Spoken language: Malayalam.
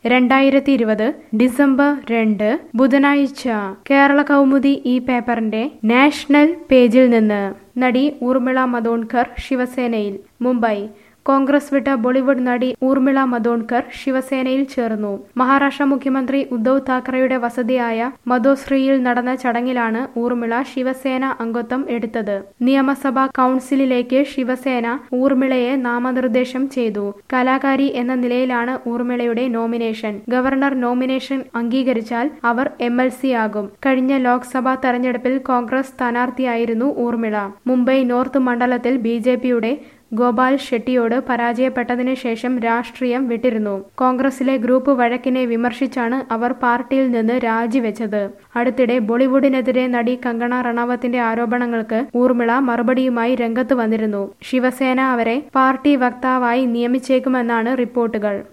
രണ്ടായിരത്തി ഇരുപത് ഡിസംബർ രണ്ട് ബുധനാഴ്ച കേരള കൗമുദി ഈ പേപ്പറിന്റെ നാഷണൽ പേജിൽ നിന്ന് നടി ഊർമിള മതോൺകർ ശിവസേനയിൽ മുംബൈ കോൺഗ്രസ് വിട്ട ബോളിവുഡ് നടി ഊർമിള മതോൺകർ ശിവസേനയിൽ ചേർന്നു മഹാരാഷ്ട്ര മുഖ്യമന്ത്രി ഉദ്ധവ് താക്കറെയുടെ വസതിയായ മതോശ്രീയിൽ നടന്ന ചടങ്ങിലാണ് ഊർമിള ശിവസേന അംഗത്വം എടുത്തത് നിയമസഭാ കൗൺസിലിലേക്ക് ശിവസേന ഊർമിളയെ നാമനിർദ്ദേശം ചെയ്തു കലാകാരി എന്ന നിലയിലാണ് ഊർമിളയുടെ നോമിനേഷൻ ഗവർണർ നോമിനേഷൻ അംഗീകരിച്ചാൽ അവർ എം എൽ സി ആകും കഴിഞ്ഞ ലോക്സഭാ തെരഞ്ഞെടുപ്പിൽ കോൺഗ്രസ് സ്ഥാനാർത്ഥിയായിരുന്നു ഊർമിള മുംബൈ നോർത്ത് മണ്ഡലത്തിൽ ബി ജെ പിയുടെ ഗോപാൽ ഷെട്ടിയോട് പരാജയപ്പെട്ടതിന് ശേഷം രാഷ്ട്രീയം വിട്ടിരുന്നു കോൺഗ്രസിലെ ഗ്രൂപ്പ് വഴക്കിനെ വിമർശിച്ചാണ് അവർ പാർട്ടിയിൽ നിന്ന് രാജിവെച്ചത് അടുത്തിടെ ബോളിവുഡിനെതിരെ നടി കങ്കണ റണാവത്തിന്റെ ആരോപണങ്ങൾക്ക് ഊർമിള മറുപടിയുമായി രംഗത്ത് വന്നിരുന്നു ശിവസേന അവരെ പാർട്ടി വക്താവായി നിയമിച്ചേക്കുമെന്നാണ് റിപ്പോർട്ടുകൾ